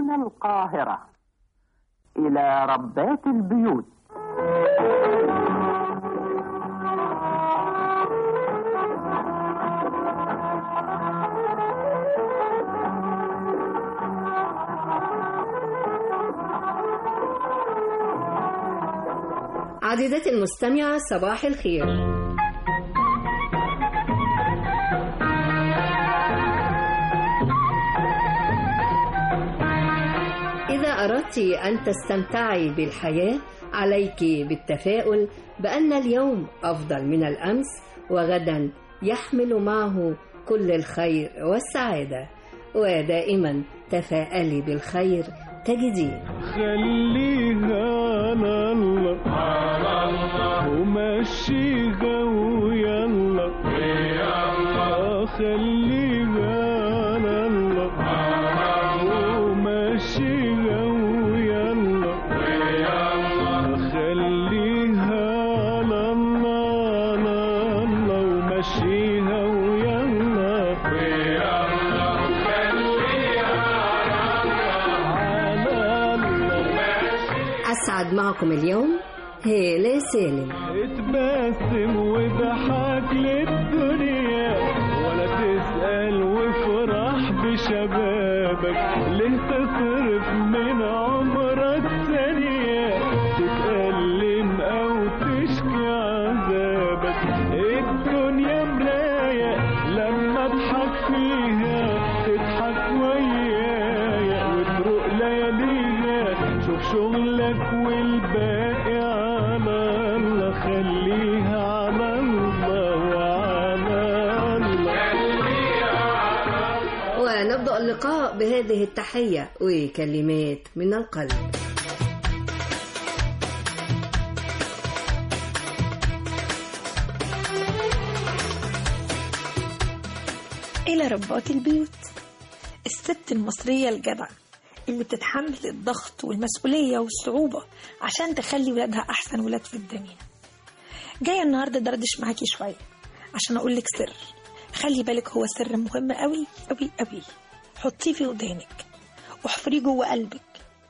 من القاهرة إلى ربات البيوت عزيزتي المستمعة صباح الخير إذا أردت أن تستمتعي بالحياة عليك بالتفاؤل بأن اليوم أفضل من الأمس وغدا يحمل معه كل الخير والسعادة ودائما تفاءلي بالخير تجديه خليها على الله على الله ومشيها ويلا ويلا خليها على الله على الله ومشيها ويلا ويلا خليها على الله على الله ومشيها ويلا ويلا خليها على الله أسعد معكم اليوم هالة سالم اتبسم وضحك للدنيا ولا تسأل وافرح بشبابك ليه تصرف من عمرك ثانية تتألم أو تشكي عذابك الدنيا مراية لما اضحك فيها تضحك ويايا وتروق لياليها شوف شغلك والباقي على الله خليها على الله وعلى الله ونبدأ اللقاء بهذه التحية وكلمات من القلب إلى ربات البيوت الست المصرية الجدعة اللي بتتحمل الضغط والمسؤولية والصعوبة عشان تخلي ولادها أحسن ولاد في الدنيا جاية النهاردة دردش معاكي شوية عشان أقولك سر خلي بالك هو سر مهم قوي قوي قوي حطيه في ودانك واحفريه جوه قلبك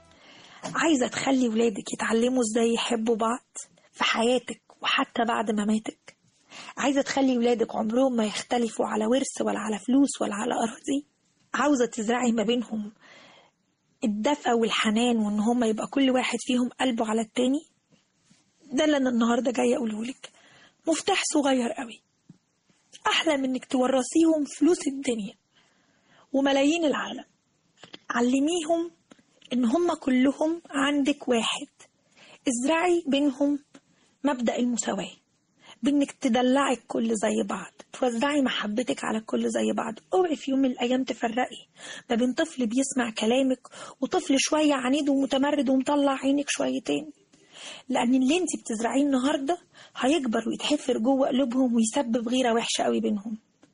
عايزة تخلي ولادك يتعلموا ازاي يحبوا بعض في حياتك وحتى بعد مماتك عايزة تخلي ولادك عمرهم ما يختلفوا على ورث ولا على فلوس ولا على أراضي عاوزة تزرعي ما بينهم الدفى والحنان وإن هما يبقى كل واحد فيهم قلبه على التاني ده اللي أنا النهاردة جاية أقولهولك مفتاح صغير قوي أحلى من إنك تورثيهم فلوس الدنيا وملايين العالم علميهم إن هما كلهم عندك واحد ازرعي بينهم مبدأ المساواة بانك تدلعي الكل زي بعض توزعي محبتك على الكل زي بعض اوعي في يوم من الايام تفرقي ما بين طفل بيسمع كلامك وطفل شويه عنيد ومتمرد ومطلع عينك شويتين لان اللي انت بتزرعيه النهارده هيكبر ويتحفر جوه قلوبهم ويسبب غيره وحشه قوي بينهم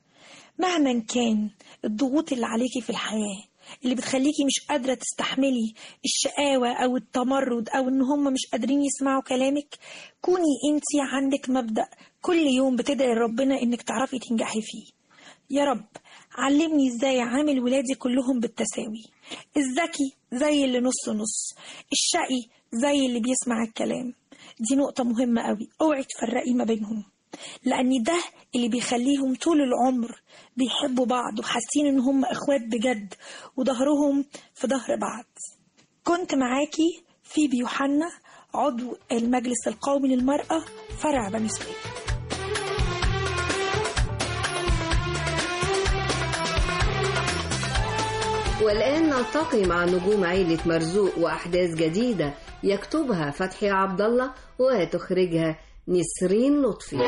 مهما كان الضغوط اللي عليكي في الحياه اللي بتخليكي مش قادرة تستحملي الشقاوة أو التمرد أو إن هم مش قادرين يسمعوا كلامك كوني انتي عندك مبدأ كل يوم بتدعي ربنا إنك تعرفي تنجحي فيه يا رب علمني ازاي اعامل ولادي كلهم بالتساوي الذكي زي اللي نص نص الشقي زي اللي بيسمع الكلام دي نقطة مهمة قوي اوعي تفرقي ما بينهم لأن ده اللي بيخليهم طول العمر بيحبوا بعض وحاسين إن هم إخوات بجد وظهرهم في ظهر بعض كنت معاكي فيبي يوحنا عضو المجلس القومي للمرأة فرع بني سويف والآن نلتقي مع نجوم عيلة مرزوق وأحداث جديدة يكتبها فتحي عبد الله وتخرجها نسرين لطفي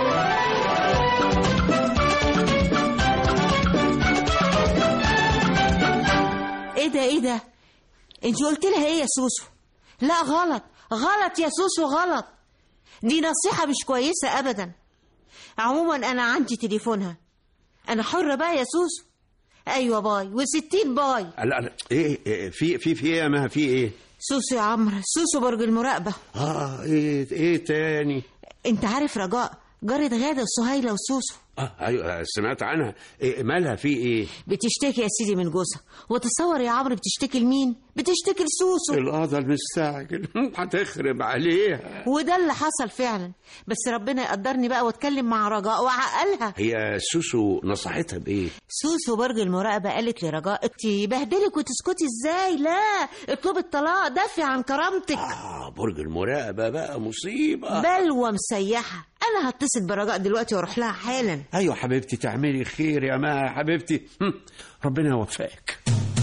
ايه ده ايه ده انت قلت لها ايه يا سوسو لا غلط غلط يا سوسو غلط دي نصيحة مش كويسة ابدا عموما انا عندي تليفونها انا حرة بقى يا سوسو ايوه باي وستين باي لا لا ايه إيه، في في في ايه يا مها في ايه سوسو يا عمرو سوسو برج المراقبة اه ايه ايه تاني انت عارف رجاء جارة غادة وسهيلة وسوسو اه ايوه سمعت عنها إيه مالها في ايه بتشتكي يا سيدي من جوزها وتصور يا عمرو بتشتكي لمين بتشتكي لسوسو القضا المستعجل هتخرب عليها وده اللي حصل فعلا بس ربنا يقدرني بقى واتكلم مع رجاء وعقلها هي سوسو نصحتها بايه سوسو برج المراقبة قالت لرجاء انت بهدلك وتسكتي ازاي لا اطلبي الطلاق دافعي عن كرامتك اه برج المراقبه بقى مصيبه بلوى مسيحة انا هتصل برجاء دلوقتي واروح لها حالا ايوه حبيبتي تعملي خير يا ما يا حبيبتي هم، ربنا يوفقك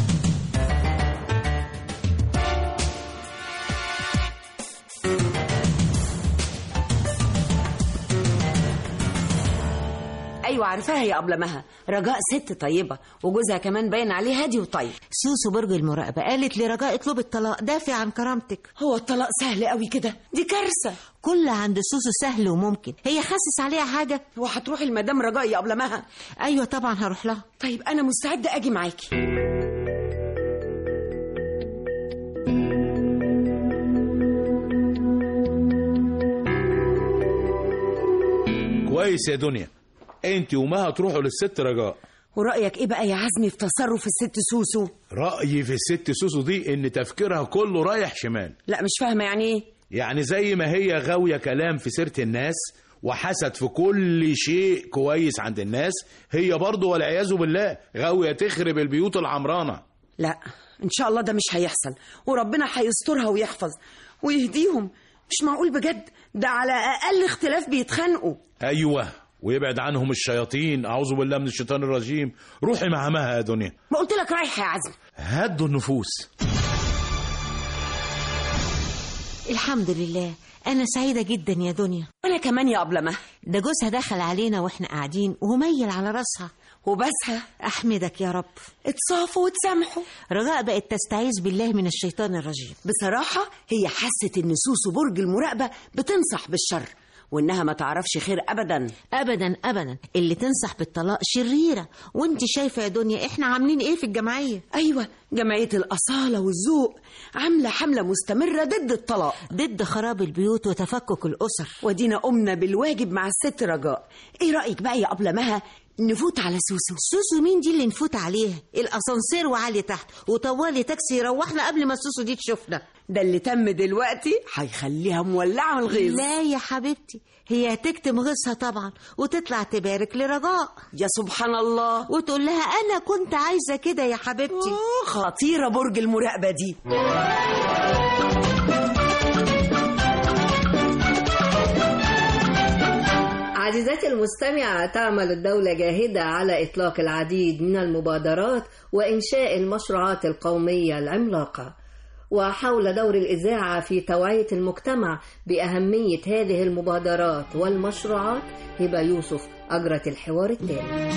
ايوه عارفاها يا ابله مها رجاء ست طيبه وجوزها كمان باين عليه هادي وطيب سوسو برج المراقبة قالت لرجاء اطلبي الطلاق دافعي عن كرامتك هو الطلاق سهل قوي كده دي كارثه كل عند سوسو سهل وممكن هي خاسس عليها حاجة وهتروحي لمدام رجاء يا ابله مها ايوه طبعا هروح لها طيب انا مستعده اجي معاكي كويس يا دنيا انت وما هتروحوا للست رجاء ورايك ايه بقى يا عزمي في تصرف الست سوسو رأيي في الست سوسو دي ان تفكيرها كله رايح شمال لا مش فاهمه يعني ايه يعني زي ما هي غاوية كلام في سيرة الناس وحسد في كل شيء كويس عند الناس هي برضه والعياذ بالله غاوية تخرب البيوت العمرانة لا ان شاء الله ده مش هيحصل وربنا هيسترها ويحفظ ويهديهم مش معقول بجد ده على اقل اختلاف بيتخانقوا ايوه ويبعد عنهم الشياطين اعوذ بالله من الشيطان الرجيم روحي مع مها يا دنيا ما قلت لك رايحه يا عزمي هدوا النفوس الحمد لله انا سعيدة جدا يا دنيا انا كمان يا ابله مها ده جوزها دخل علينا واحنا قاعدين وميل على راسها وبسها احمدك يا رب اتصافوا وتسامحوا رجاء بقت تستعيذ بالله من الشيطان الرجيم بصراحة هي حست إن سوسو برج المراقبة بتنصح بالشر وإنها ما تعرفش خير أبدا ابدا ابدا اللي تنصح بالطلاق شريره وانت شايفه يا دنيا احنا عاملين ايه في الجمعيه أيوة جمعية الأصالة والذوق عاملة حملة مستمرة ضد الطلاق ضد خراب البيوت وتفكك الاسر ودينا قمنا بالواجب مع الست رجاء إيه رأيك بقى يا أبلة مها نفوت على سوسو سوسو مين دي اللي نفوت عليها الاسانسير وعلي تحت وطوالي تاكسي يروحنا قبل ما سوسو دي تشوفنا ده اللي تم دلوقتي هيخليها مولعة من الغيظ لا يا حبيبتي هي هتكتم غيظها طبعا وتطلع تبارك لرجاء يا سبحان الله وتقول لها انا كنت عايزه كده يا حبيبتي آه، خطيرة برج المراقبة دي عزيزتي المستمعة تعمل الدولة جاهدة على إطلاق العديد من المبادرات وإنشاء المشروعات القومية العملاقة وحول دور الإذاعة في توعية المجتمع بأهمية هذه المبادرات والمشروعات هبة يوسف أجرت الحوار التالي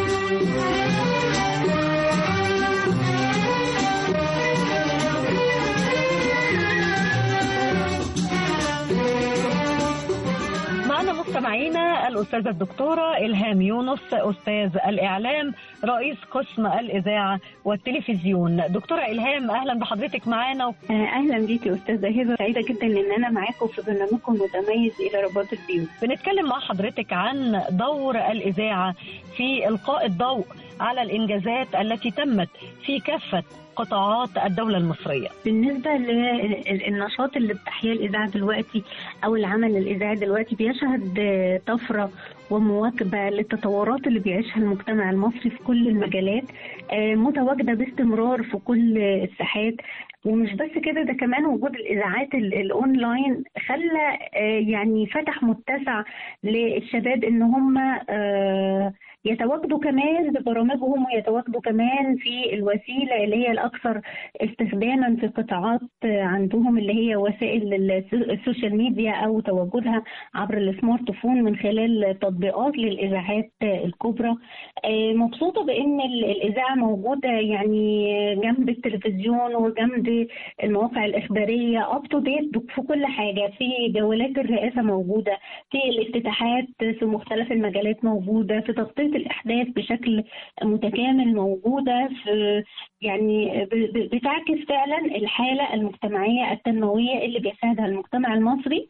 معنا مستمعينا الأستاذة الدكتورة إلهام يونس أستاذ الإعلام رئيس قسم الإذاعة والتلفزيون دكتورة إلهام أهلا بحضرتك معانا اهلا بيكي استاذه هبه سعيده جدا ان انا معاكم في برنامجكم المتميز الى رباط البيوت بنتكلم مع حضرتك عن دور الإذاعة في إلقاء الضوء على الإنجازات التي تمت في كافة قطاعات الدولة المصرية بالنسبه للنشاط اللي بتحياه الاذاعه دلوقتي او العمل الاذاعي دلوقتي بيشهد آه، طفره ومواكبه للتطورات اللي بيعيشها المجتمع المصري في كل المجالات آه، متواجده باستمرار في كل الساحات ومش بس كده ده كمان وجود الاذاعات ال- الاونلاين خلى آه، يعني فتح متسع للشباب ان هم آه، يتواجدوا كمان ببرامجهم ويتواجدوا كمان في الوسيله اللي هي الاكثر استخداما في قطاعات عندهم اللي هي وسائل الس- السوشيال ميديا او تواجدها عبر السمارت فون من خلال تطبيقات للاذاعات الكبرى آه، مبسوطه بان ال- الاذاعه موجوده يعني جنب التلفزيون وجنب المواقع الاخباريه اب تو ديت في كل حاجه في جولات الرئاسه موجوده في الافتتاحات في مختلف المجالات موجوده في تغطيه الاحداث بشكل متكامل موجوده في يعني ب- ب- بتعكس فعلا الحاله المجتمعيه التنمويه اللي بيشهدها المجتمع المصري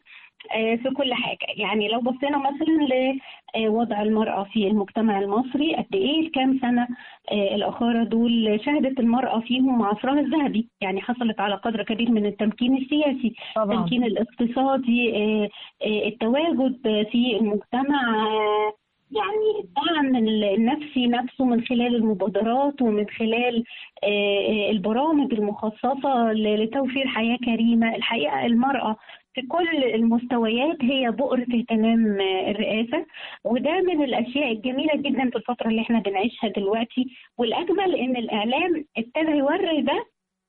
آه، في كل حاجة يعني لو بصينا مثلا لوضع المرأة في المجتمع المصري قد إيه الكام سنة آه، الأخيرة دول شهدت المرأة فيهم عصرها الذهبي يعني حصلت على قدر كبير من التمكين السياسي طبعاً. التمكين الاقتصادي آه، آه، التواجد في المجتمع آه، يعني الدعم النفسي نفسه من خلال المبادرات ومن خلال آه، البرامج المخصصة ل- لتوفير حياة كريمة الحقيقة المرأة في كل المستويات هي بؤرة اهتمام آه، الرئاسة وده من الأشياء الجميلة جدا في الفترة اللي احنا بنعيشها دلوقتي والأجمل إن الإعلام ابتدى يوري ده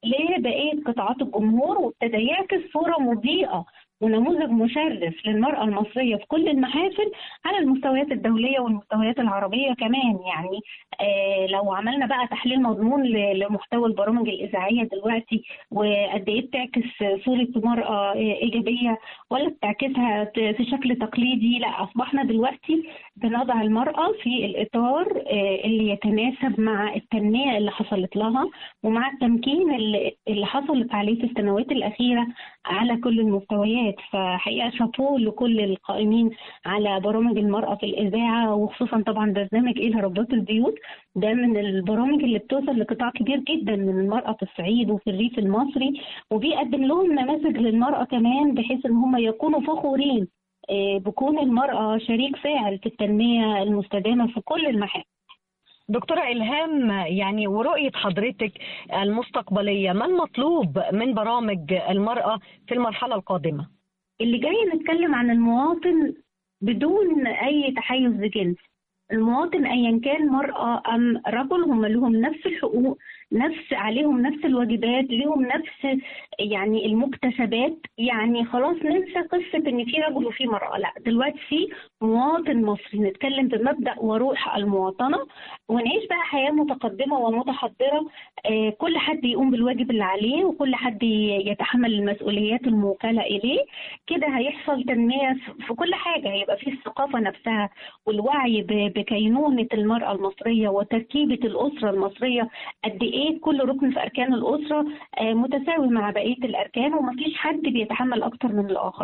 لبقية قطاعات الجمهور وابتدى يعكس صورة مضيئة ونموذج مشرف للمرأة المصرية في كل المحافل على المستويات الدولية والمستويات العربية كمان يعني آه لو عملنا بقى تحليل مضمون ل- لمحتوى البرامج الإذاعية دلوقتي وقد إيه بتعكس صورة مرأة آه، إيجابية ولا بتعكسها ت- في شكل تقليدي لا أصبحنا دلوقتي بنضع المرأة في الإطار آه، اللي يتناسب مع التنمية اللي حصلت لها ومع التمكين اللي اللي حصلت عليه في السنوات الأخيرة على كل المستويات فحقيقة شابوه لكل القائمين على برامج المرأة في الإذاعة وخصوصا طبعا برنامج إيه رباط البيوت ده من البرامج اللي بتوصل لقطاع كبير جدا من المرأة في الصعيد وفي الريف المصري وبيقدم لهم نماذج للمرأة كمان بحيث إن هم يكونوا فخورين آه، بكون المرأة شريك فاعل في التنمية المستدامة في كل المحافل دكتورة إلهام يعني ورؤية حضرتك المستقبلية ما المطلوب من برامج المرأة في المرحلة القادمة؟ اللي جاي نتكلم عن المواطن بدون أي تحيز لجنس المواطن أيا كان مرأة أم رجل هم لهم نفس الحقوق نفس عليهم نفس الواجبات ليهم نفس يعني المكتسبات يعني خلاص ننسى قصة إن في رجل وفي مرأة لا دلوقتي في مواطن مصري نتكلم بمبدأ وروح المواطنة ونعيش بقى حياة متقدمة ومتحضرة آه، كل حد يقوم بالواجب اللي عليه وكل حد ي- يتحمل المسؤوليات الموكلة إليه كده هيحصل تنمية في- في كل حاجة هيبقى في الثقافة نفسها والوعي ب- بكينونة المرأة المصرية وتركيبة الأسرة المصرية قد إيه كل ركن في أركان الأسرة آه، متساوي مع بقية الأركان ومفيش حد بيتحمل أكتر من الآخر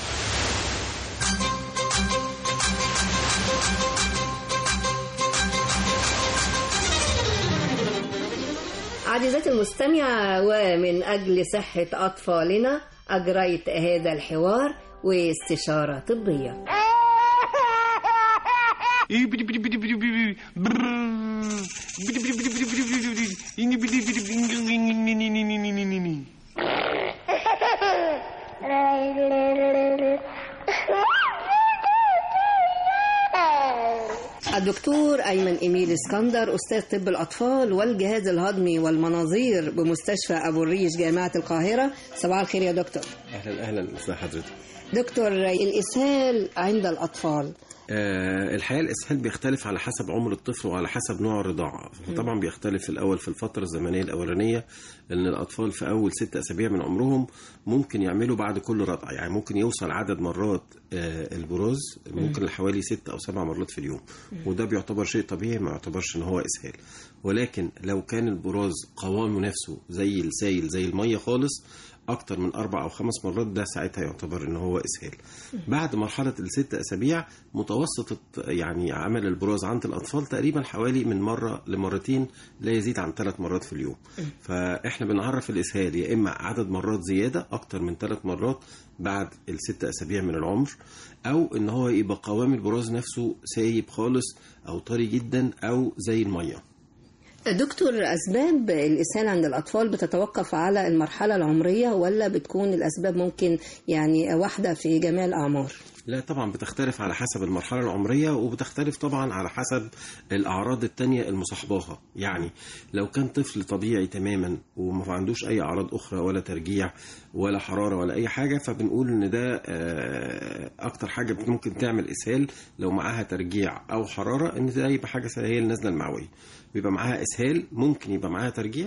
عزيزتي المستمعة ومن أجل صحة أطفالنا أجريت هذا الحوار واستشارة طبية الدكتور أيمن إميل اسكندر أستاذ طب الأطفال والجهاز الهضمي والمناظير بمستشفى أبو الريش جامعة القاهرة صباح الخير يا دكتور اهلا اهلا ازي حضرتك دكتور الإسهال عند الأطفال آه، الحقيقه الاسهال بيختلف على حسب عمر الطفل وعلى حسب نوع الرضاعه طبعا بيختلف في الاول في الفتره الزمنيه الاولانيه لان الاطفال في اول ست اسابيع من عمرهم ممكن يعملوا بعد كل رضعه يعني ممكن يوصل عدد مرات آه، البروز ممكن لحوالي ست او سبع مرات في اليوم وده بيعتبر شيء طبيعي ما يعتبرش ان هو اسهال ولكن لو كان البراز قوامه نفسه زي السائل زي الميه خالص اكتر من اربع او خمس مرات ده ساعتها يعتبر ان هو اسهال بعد مرحله الست اسابيع متوسط الت- يعني عمل البراز عند الاطفال تقريبا حوالي من مره لمرتين لا يزيد عن ثلاث مرات في اليوم فاحنا بنعرف الاسهال يا اما عدد مرات زياده اكتر من ثلاث مرات بعد الست اسابيع من العمر او ان هو يبقى قوام البراز نفسه سايب خالص او طري جدا او زي الميه دكتور أسباب الإسهال عند الأطفال بتتوقف على المرحلة العمرية ولا بتكون الأسباب ممكن يعني واحدة في جميع الأعمار؟ لا طبعا بتختلف على حسب المرحلة العمرية وبتختلف طبعا على حسب الأعراض التانية المصاحباها يعني لو كان طفل طبيعي تماما وما عندوش أي أعراض أخرى ولا ترجيع ولا حرارة ولا أي حاجة فبنقول إن ده آه، أكتر حاجة ممكن تعمل إسهال لو معاها ترجيع أو حرارة إن ده يبقى حاجة هي النزلة المعوية بيبقى معاها إسهال ممكن يبقى معاها ترجيع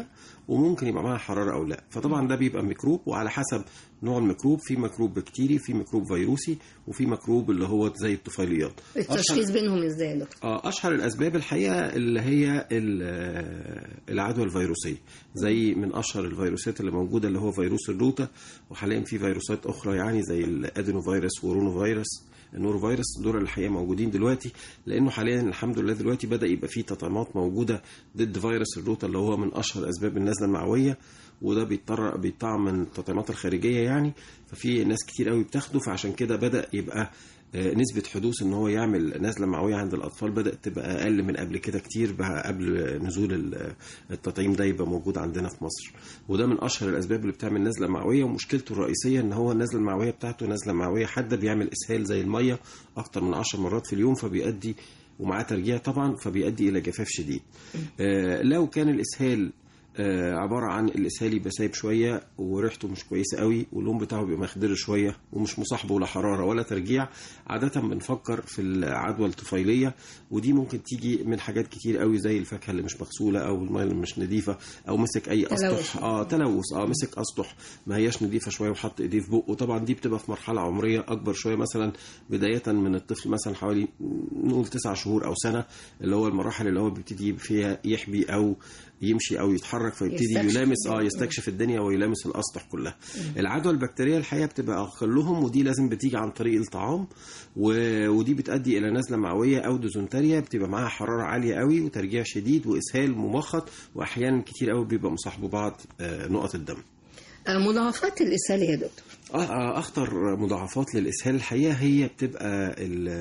وممكن يبقى معاها حراره او لا فطبعا ده بيبقى ميكروب وعلى حسب نوع الميكروب في ميكروب بكتيري في ميكروب فيروسي وفي ميكروب اللي هو زي الطفيليات التشخيص بينهم ازاي يا دكتور آه، اشهر الاسباب الحقيقه اللي هي ال- آه، العدوى الفيروسيه زي من اشهر الفيروسات اللي موجوده اللي هو فيروس الروتا وحاليا في فيروسات اخرى يعني زي الادينو فيروس ورونو فيروس النورو فيروس دول الحقيقه موجودين دلوقتي لانه حاليا الحمد لله دلوقتي بدا يبقى في تطعيمات موجوده ضد فيروس الروتا اللي هو من اشهر اسباب النزله المعويه وده بيضطر بيطعم من التطعيمات الخارجيه يعني ففي ناس كتير قوي بتاخده فعشان كده بدا يبقى آه، نسبة حدوث ان هو يعمل نزلة معوية عند الاطفال بدأت تبقى اقل من قبل كده كتير بقى قبل نزول ال- التطعيم ده يبقى موجود عندنا في مصر وده من اشهر الاسباب اللي بتعمل نزلة معوية ومشكلته الرئيسية ان هو النزلة المعوية بتاعته نزلة معوية حادة بيعمل اسهال زي المية اكتر من 10 مرات في اليوم فبيؤدي ومعاه ترجيع طبعا فبيؤدي الى جفاف شديد آه، لو كان الاسهال آه، عبارة عن الإسهال يبقى سايب شوية وريحته مش كويسة قوي واللون بتاعه بيبقى مخضر شوية ومش مصاحبه ولا حرارة ولا ترجيع عادة بنفكر في العدوى الطفيلية ودي ممكن تيجي من حاجات كتير قوي زي الفاكهة اللي مش مغسولة أو المية اللي مش نظيفة أو مسك أي تلوث. أسطح اه تلوث اه مسك أسطح ما هياش نظيفة شوية وحط إيديه في بقه طبعا دي بتبقى في مرحلة عمرية أكبر شوية مثلا بداية من الطفل مثلا حوالي نقول تسع شهور أو سنة اللي هو المراحل اللي هو بيبتدي فيها يحبي أو يمشي او يتحرك فيبتدي يستكشف يلامس اه الدنيا. يستكشف الدنيا ويلامس الاسطح كلها العدوى البكتيريه الحقيقه بتبقى اقلهم ودي لازم بتيجي عن طريق الطعام و... ودي بتؤدي الى نزله معويه او ديزونتاريا بتبقى معاها حراره عاليه قوي وترجيع شديد واسهال ممخط واحيانا كتير قوي بيبقى مصاحبه بعض آه، نقط الدم آه، مضاعفات الاسهال يا دكتور آه، آه، اخطر مضاعفات للاسهال الحقيقه هي بتبقى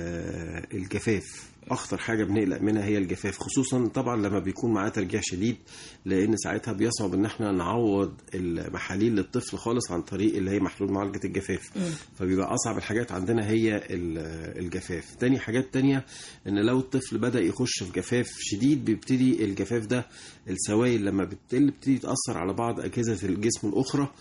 ال- الجفاف اخطر حاجه بنقلق منها هي الجفاف خصوصا طبعا لما بيكون معاه ترجيع شديد لان ساعتها بيصعب ان احنا نعوض المحاليل للطفل خالص عن طريق اللي هي محلول معالجه الجفاف فبيبقى اصعب الحاجات عندنا هي ال- الجفاف تاني حاجات تانية ان لو الطفل بدا يخش في جفاف شديد بيبتدي الجفاف ده السوائل لما بتقل بتبتدي تاثر على بعض اجهزه الجسم الاخرى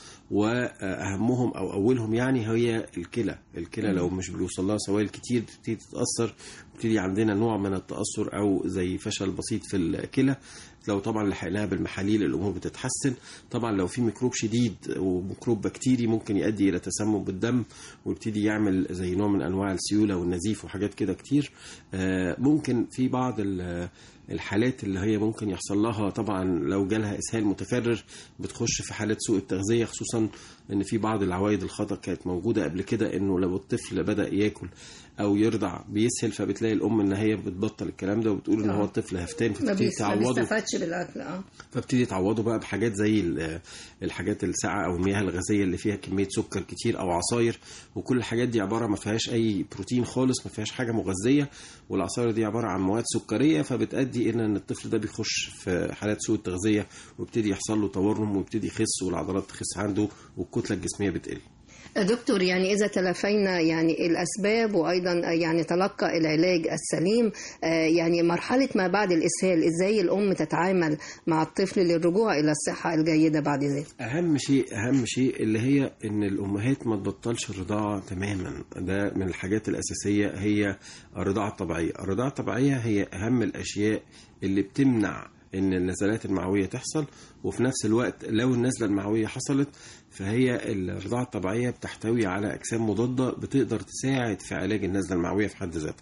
واهمهم او اولهم يعني هي الكلى الكلى لو مش بيوصل لها سوائل كتير بتبتدي تتاثر بتبتدي عندنا نوع من التاثر او زي فشل بسيط في الكلى لو طبعا لحقناها بالمحاليل الامور بتتحسن طبعا لو في ميكروب شديد وميكروب بكتيري ممكن يؤدي الى تسمم بالدم ويبتدي يعمل زي نوع من انواع السيوله والنزيف وحاجات كده كتير آه، ممكن في بعض ال- الحالات اللي هي ممكن يحصل لها طبعا لو جالها اسهال متكرر بتخش في حالات سوء التغذيه خصوصا ان في بعض العوائد الخطا كانت موجوده قبل كده انه لو الطفل بدا ياكل او يرضع بيسهل فبتلاقي الام ان هي بتبطل الكلام ده وبتقول ان آه. هو الطفل هفتان ما فبتبتدي بيس- ما تعوضه بيستفادش بالاكل اه فابتدي تعوضه بقى بحاجات زي ال- الحاجات الساقعه او المياه الغازيه اللي فيها كميه سكر كتير او عصاير وكل الحاجات دي عباره ما فيهاش اي بروتين خالص ما فيهاش حاجه مغذيه والعصاير دي عباره عن مواد سكريه فبتؤدي الى ان الطفل ده بيخش في حالات سوء التغذيه ويبتدي يحصل له تورم ويبتدي يخس والعضلات تخس عنده والكتله الجسميه بتقل دكتور يعني إذا تلافينا يعني الأسباب وأيضا يعني تلقى العلاج السليم آه، يعني مرحلة ما بعد الإسهال إزاي الأم تتعامل مع الطفل للرجوع إلى الصحة الجيدة بعد ذلك اهم شيء اهم شيء اللي هي ان الامهات ما تبطلش الرضاعه تماما ده من الحاجات الاساسيه هي الرضاعه الطبيعيه الرضاعه الطبيعيه هي اهم الاشياء اللي بتمنع ان النزلات المعويه تحصل وفي نفس الوقت لو النزله المعويه حصلت فهي الرضاعه الطبيعيه بتحتوي على اجسام مضاده بتقدر تساعد في علاج النزله المعويه في حد ذاتها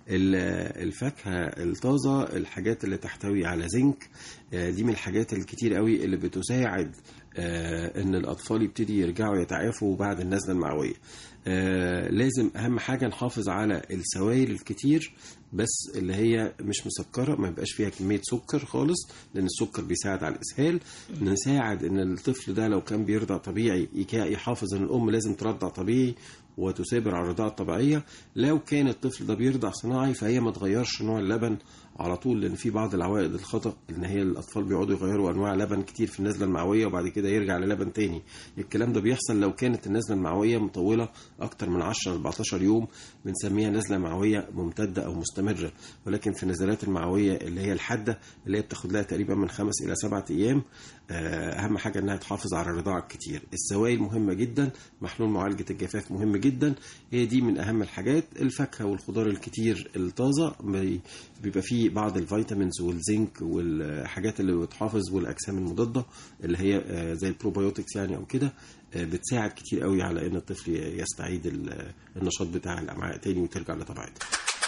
ال- الفاكهه الطازه الحاجات اللي تحتوي على زنك آه، دي من الحاجات الكتير قوي اللي بتساعد آه، ان الاطفال يبتدي يرجعوا يتعافوا بعد النزله المعويه آه، لازم اهم حاجه نحافظ على السوائل الكتير بس اللي هي مش مسكره ما يبقاش فيها كميه سكر خالص لان السكر بيساعد على الاسهال نساعد ان الطفل ده لو كان بيرضع طبيعي يكا- يحافظ ان الام لازم ترضع طبيعي وتثابر على الرضاعه الطبيعيه لو كان الطفل ده بيرضع صناعي فهي ما تغيرش نوع اللبن على طول لان في بعض العوائد الخطا ان هي الاطفال بيقعدوا يغيروا انواع لبن كتير في النزله المعويه وبعد كده يرجع للبن تاني الكلام ده بيحصل لو كانت النزله المعويه مطوله اكتر من 10 14 يوم بنسميها نزله معويه ممتده او مستمره ولكن في النزلات المعويه اللي هي الحاده اللي هي بتاخد لها تقريبا من خمس الى سبعة ايام آه، اهم حاجه انها تحافظ على الرضاعه الكتير السوائل مهمه جدا محلول معالجه الجفاف مهم جدا هي دي من اهم الحاجات الفاكهه والخضار الكتير الطازه بي- بيبقى فيه في بعض الفيتامينز والزنك والحاجات اللي بتحافظ والاجسام المضاده اللي هي آه، زي البروبيوتكس يعني او كده آه، بتساعد كتير قوي على ان الطفل يستعيد ال- النشاط بتاع الامعاء تاني وترجع لطبيعتها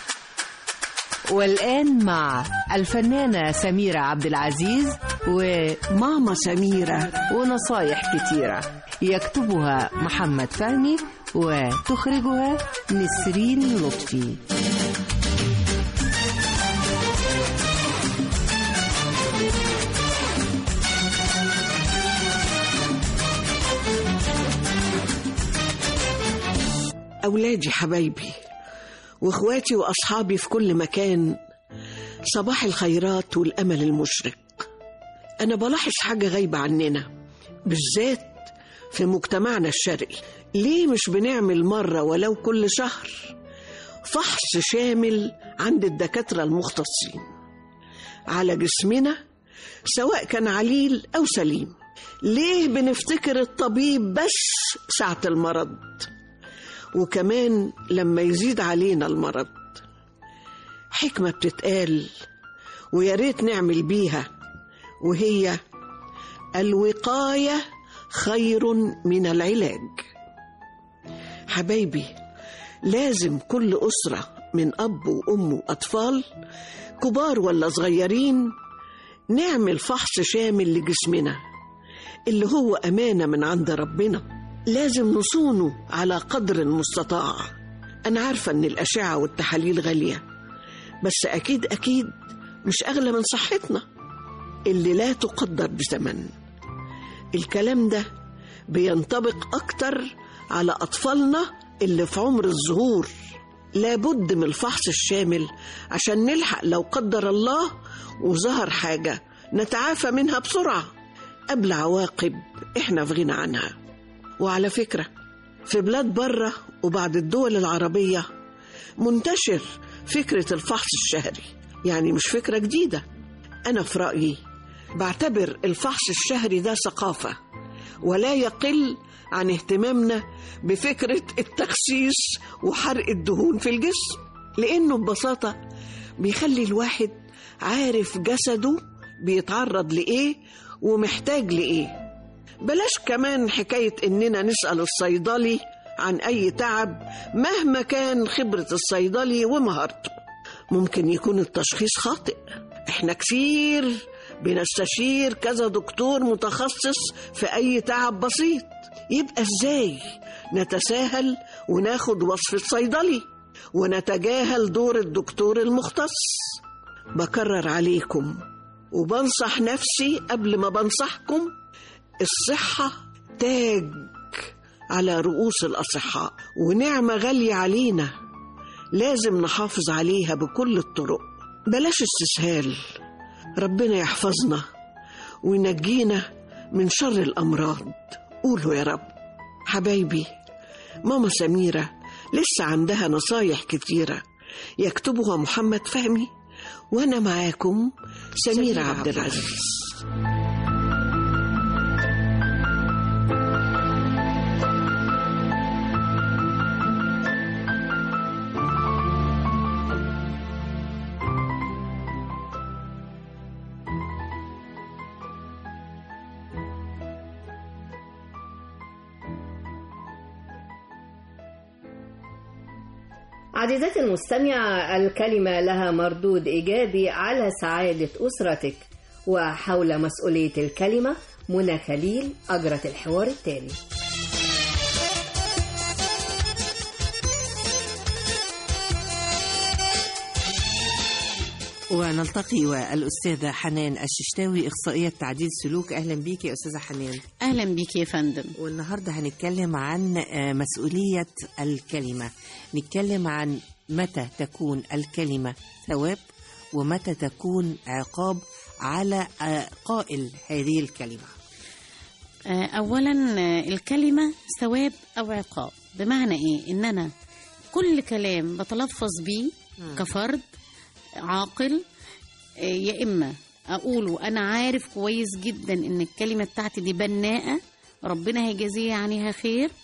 والآن مع الفنانة سميرة عبد العزيز وماما سميرة ونصايح كتيرة يكتبها محمد فهمي وتخرجها نسرين لطفي أولادي حبايبي وإخواتي وأصحابي في كل مكان صباح الخيرات والأمل المشرق أنا بلاحظ حاجة غايبة عننا بالذات في مجتمعنا الشرقي ليه مش بنعمل مرة ولو كل شهر فحص شامل عند الدكاترة المختصين على جسمنا سواء كان عليل أو سليم ليه بنفتكر الطبيب بس ساعة المرض وكمان لما يزيد علينا المرض حكمة بتتقال ويا ريت نعمل بيها وهي الوقاية خير من العلاج حبايبي لازم كل أسرة من أب وأم وأطفال كبار ولا صغيرين نعمل فحص شامل لجسمنا اللي هو أمانة من عند ربنا لازم نصونه على قدر المستطاع أنا عارفة إن الأشعة والتحاليل غالية بس أكيد أكيد مش أغلى من صحتنا اللي لا تقدر بثمن الكلام ده بينطبق أكتر على أطفالنا اللي في عمر الظهور لابد من الفحص الشامل عشان نلحق لو قدر الله وظهر حاجة نتعافى منها بسرعة قبل عواقب احنا في غنى عنها وعلى فكرة في بلاد بره وبعض الدول العربية منتشر فكرة الفحص الشهري يعني مش فكرة جديدة أنا في رأيي بعتبر الفحص الشهري ده ثقافة ولا يقل عن اهتمامنا بفكرة التخسيس وحرق الدهون في الجسم لأنه ببساطة بيخلي الواحد عارف جسده بيتعرض لإيه ومحتاج لإيه بلاش كمان حكاية إننا نسأل الصيدلي عن أي تعب مهما كان خبرة الصيدلي ومهارته ممكن يكون التشخيص خاطئ احنا كتير بنستشير كذا دكتور متخصص في أي تعب بسيط يبقى إزاي نتساهل وناخد وصفة صيدلي ونتجاهل دور الدكتور المختص بكرر عليكم وبنصح نفسي قبل ما بنصحكم الصحة تاج على رؤوس الأصحاء ونعمة غالية علينا لازم نحافظ عليها بكل الطرق بلاش استسهال ربنا يحفظنا وينجينا من شر الأمراض قولوا يا رب حبايبي ماما سميرة لسه عندها نصايح كتيرة يكتبها محمد فهمي وأنا معاكم سميرة عبد العزيز عزيزتي المستمعة الكلمة لها مردود إيجابي على سعادة أسرتك وحول مسؤولية الكلمة منى خليل أجرت الحوار التالي ونلتقي والأستاذة حنان الششتاوي إخصائية تعديل سلوك أهلا بيك يا أستاذة حنان أهلا بيك يا فندم والنهاردة هنتكلم عن آه، مسؤولية الكلمة نتكلم عن متى تكون الكلمة ثواب ومتى تكون عقاب على آه، قائل هذه الكلمة آه، أولا آه، الكلمة ثواب أو عقاب بمعنى إيه إن أنا كل كلام بتلفظ بيه كفرد عاقل آه، يا إما أقوله أنا عارف كويس جدا إن الكلمة بتاعتي دي بناءة ربنا هيجازيه عنها خير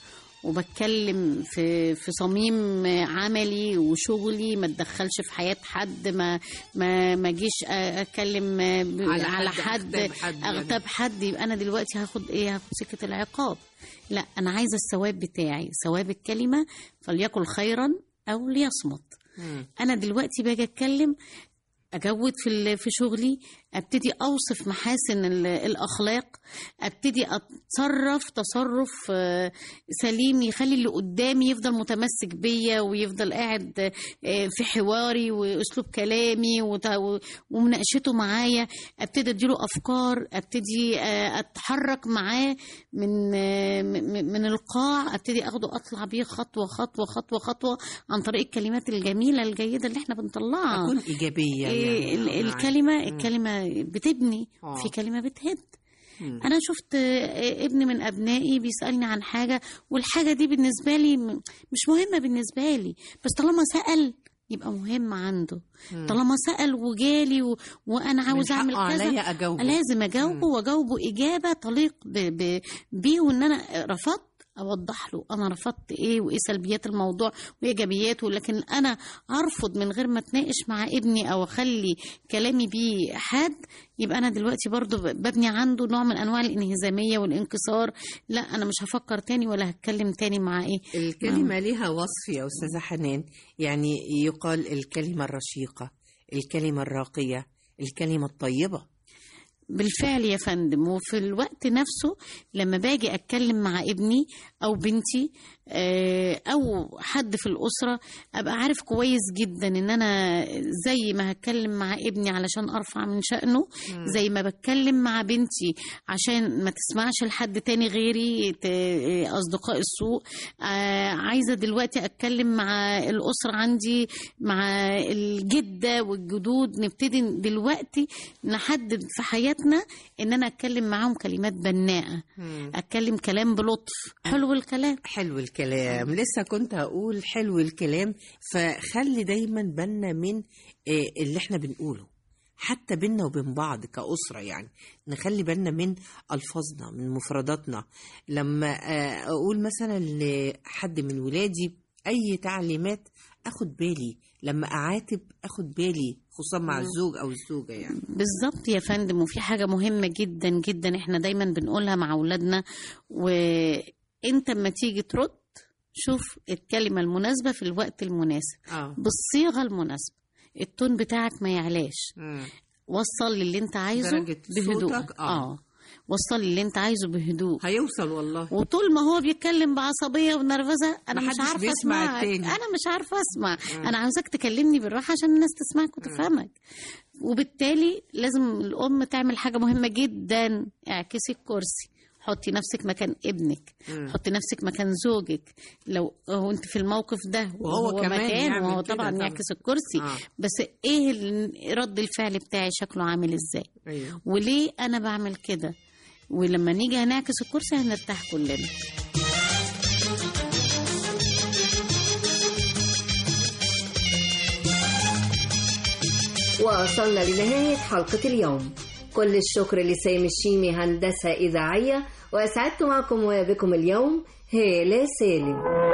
وبتكلم في في صميم عملي وشغلي ما اتدخلش في حياه حد ما ما ما اجيش اتكلم على, على حد أغتاب حد يعني. اغتاب حد يبقى انا دلوقتي هاخد ايه هاخد سكه العقاب لا انا عايزه الثواب بتاعي ثواب الكلمه فليقل خيرا او ليصمت انا دلوقتي باجي اتكلم اجود في ال- في شغلي ابتدي اوصف محاسن ال- الاخلاق ابتدي اتصرف تصرف آه، سليم يخلي اللي قدامي يفضل متمسك بيا ويفضل قاعد آه، في حواري واسلوب كلامي وت- و- ومناقشته معايا ابتدي اديله افكار ابتدي آه، اتحرك معاه من آه، من من القاع ابتدي اخده اطلع بيه خطوه خطوه خطوه خطوه عن طريق الكلمات الجميله الجيده اللي احنا بنطلعها أكون إيجابية إيه، يعني. ال- آه، الكلمه مم. الكلمه بتبني آه. في كلمه بتهد مم. انا شفت آه، ابن من ابنائي بيسالني عن حاجه والحاجه دي بالنسبه لي م- مش مهمه بالنسبه لي بس طالما سال يبقى مهم عنده مم. طالما سال وجالي و... وانا عاوز من اعمل حقه كذا عليا أجاوبه. لازم اجاوبه واجاوبه اجابه تليق ب... ب... بيه وان انا رفضت اوضح له انا رفضت ايه وايه سلبيات الموضوع وايجابياته لكن انا ارفض من غير ما اتناقش مع ابني او اخلي كلامي بيه حاد يبقى انا دلوقتي برضو ب- ببني عنده نوع من انواع الانهزاميه والانكسار لا انا مش هفكر تاني ولا هتكلم تاني مع ايه الكلمة ليها وصف يا أستاذة حنان يعني يقال الكلمة الرشيقة الكلمة الراقية الكلمة الطيبة بالفعل يا فندم وفي الوقت نفسه لما باجي اتكلم مع ابني او بنتي آه، او حد في الاسره ابقى عارف كويس جدا ان انا زي ما هتكلم مع ابني علشان ارفع من شأنه مم. زي ما بتكلم مع بنتي عشان ما تسمعش لحد تاني غيري ت- آه، اصدقاء السوء آه، عايزه دلوقتي اتكلم مع الاسره عندي مع الجده والجدود نبتدي دلوقتي نحدد في حياتنا ان انا اتكلم معاهم كلمات بناءه اتكلم كلام بلطف حلو الكلام حلو الكلام لسه كنت هقول حلو الكلام فخلي دايما بالنا من آه، اللي احنا بنقوله حتى بينا وبين بعض كأسرة يعني نخلي بالنا من ألفاظنا من مفرداتنا لما آه، أقول مثلا لحد من ولادي أي تعليمات أخد بالي لما أعاتب أخد بالي خصوصا مع مم. الزوج أو الزوجة يعني بالظبط يا فندم وفي حاجة مهمة جدا جدا احنا دايما بنقولها مع أولادنا وانت اما تيجي ترد شوف الكلمة المناسبة في الوقت المناسب آه. بالصيغة المناسبة التون بتاعك ما يعلاش وصل للي انت عايزه درجة بهدوء صوتك، آه. اه وصل للي انت عايزه بهدوء هيوصل والله وطول ما هو بيتكلم بعصبيه ونرفزه انا مش محدش عارفه بيسمع اسمعك التاني. انا مش عارفه اسمع مم. انا عاوزاك تكلمني بالراحه عشان الناس تسمعك وتفهمك وبالتالي لازم الام تعمل حاجه مهمه جدا اعكسي الكرسي حطي نفسك مكان ابنك مم. حطي نفسك مكان زوجك لو هو انت في الموقف ده وهو كمان مكان يعمل وهو كده طبعا طبعا. يعكس الكرسي آه. بس ايه ال- رد الفعل بتاعي شكله عامل ازاي أيوه. وليه انا بعمل كده ولما نيجي هنعكس الكرسي هنرتاح كلنا وصلنا لنهاية حلقة اليوم كل الشكر لسامي الشيمي هندسة إذاعية وأسعدت معكم وبكم اليوم هالة سالم